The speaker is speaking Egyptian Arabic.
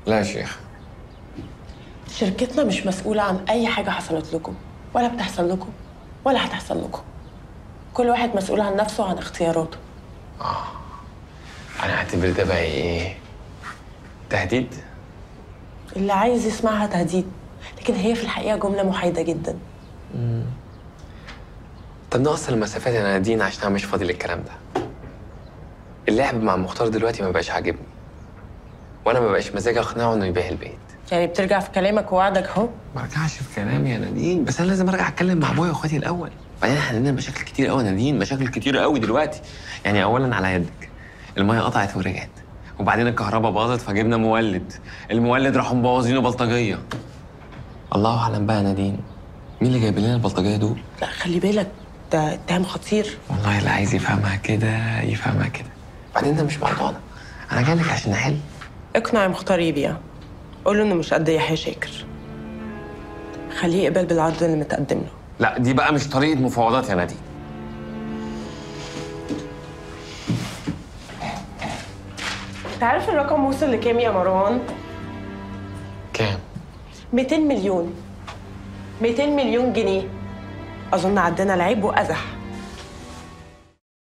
لا يا شيخ شركتنا مش مسؤولة عن أي حاجة حصلت لكم ولا بتحصل لكم ولا هتحصل لكم كل واحد مسؤول عن نفسه وعن اختياراته انا اعتبر ده بقى ايه تهديد اللي عايز يسمعها تهديد لكن هي في الحقيقة جملة محايدة جدا طب نقصر المسافات يا نادين عشان انا مش فاضي للكلام ده اللعب مع مختار دلوقتي ما بقاش عاجبني وانا ما بقاش مزاجي اقنعه انه يبيع البيت يعني بترجع في كلامك ووعدك اهو ما ارجعش في كلامي يا نادين بس انا لازم ارجع اتكلم مع ابويا واخواتي الاول بعدين احنا عندنا مشاكل كتير قوي يا نادين مشاكل كتير قوي دلوقتي يعني اولا على يدك الميه قطعت ورجعت وبعدين الكهرباء باظت فجبنا مولد المولد راحوا مبوظينه بلطجيه الله اعلم بقى يا نادين مين اللي جايب لنا البلطجيه دول لا خلي بالك ده اتهام خطير والله اللي عايز يفهمها كده يفهمها كده بعدين ده مش موضوعنا انا جاي لك عشان احل اقنع يا مختار يبيع قول له انه مش قد يحيى شاكر خليه يقبل بالعرض اللي متقدم له لا دي بقى مش طريقه مفاوضات يا نادين انت عارف الرقم وصل لكام يا مروان؟ كام 200 مليون 200 مليون جنيه اظن عدينا العيب وازح